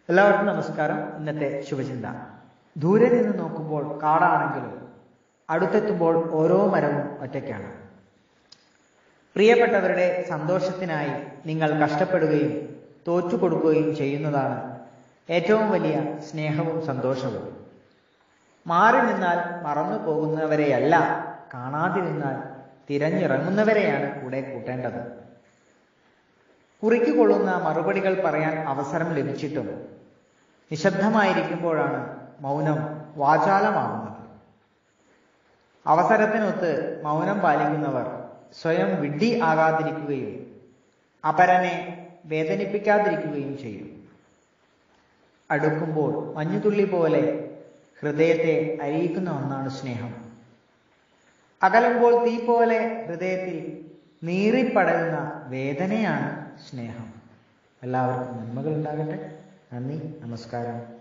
എല്ലാവർക്കും നമസ്കാരം ഇന്നത്തെ ശുഭചിന്ത ദൂരെ നിന്ന് നോക്കുമ്പോൾ കാടാണെങ്കിലും അടുത്തെത്തുമ്പോൾ ഓരോ മരവും ഒറ്റയ്ക്കാണ് പ്രിയപ്പെട്ടവരുടെ സന്തോഷത്തിനായി നിങ്ങൾ കഷ്ടപ്പെടുകയും തോറ്റുകൊടുക്കുകയും ചെയ്യുന്നതാണ് ഏറ്റവും വലിയ സ്നേഹവും സന്തോഷവും മാറി നിന്നാൽ മറന്നു പോകുന്നവരെയല്ല കാണാതിരുന്നാൽ തിരഞ്ഞിറങ്ങുന്നവരെയാണ് കൂടെ കൂട്ടേണ്ടത് കുറിക്ക് കൊള്ളുന്ന മറുപടികൾ പറയാൻ അവസരം ലഭിച്ചിട്ടും നിശബ്ദമായിരിക്കുമ്പോഴാണ് മൗനം വാചാലമാവുന്നത് അവസരത്തിനൊത്ത് മൗനം പാലിക്കുന്നവർ സ്വയം വിഡ്ഢി ആകാതിരിക്കുകയും അപരനെ വേദനിപ്പിക്കാതിരിക്കുകയും ചെയ്യും അടുക്കുമ്പോൾ മഞ്ഞുതുള്ളി പോലെ ഹൃദയത്തെ അരിയിക്കുന്ന ഒന്നാണ് സ്നേഹം അകലുമ്പോൾ തീ പോലെ ഹൃദയത്തിൽ നീറിപ്പടരുന്ന വേദനയാണ് സ്നേഹം എല്ലാവർക്കും നന്മകൾ ഉണ്ടാകട്ടെ നന്ദി നമസ്കാരം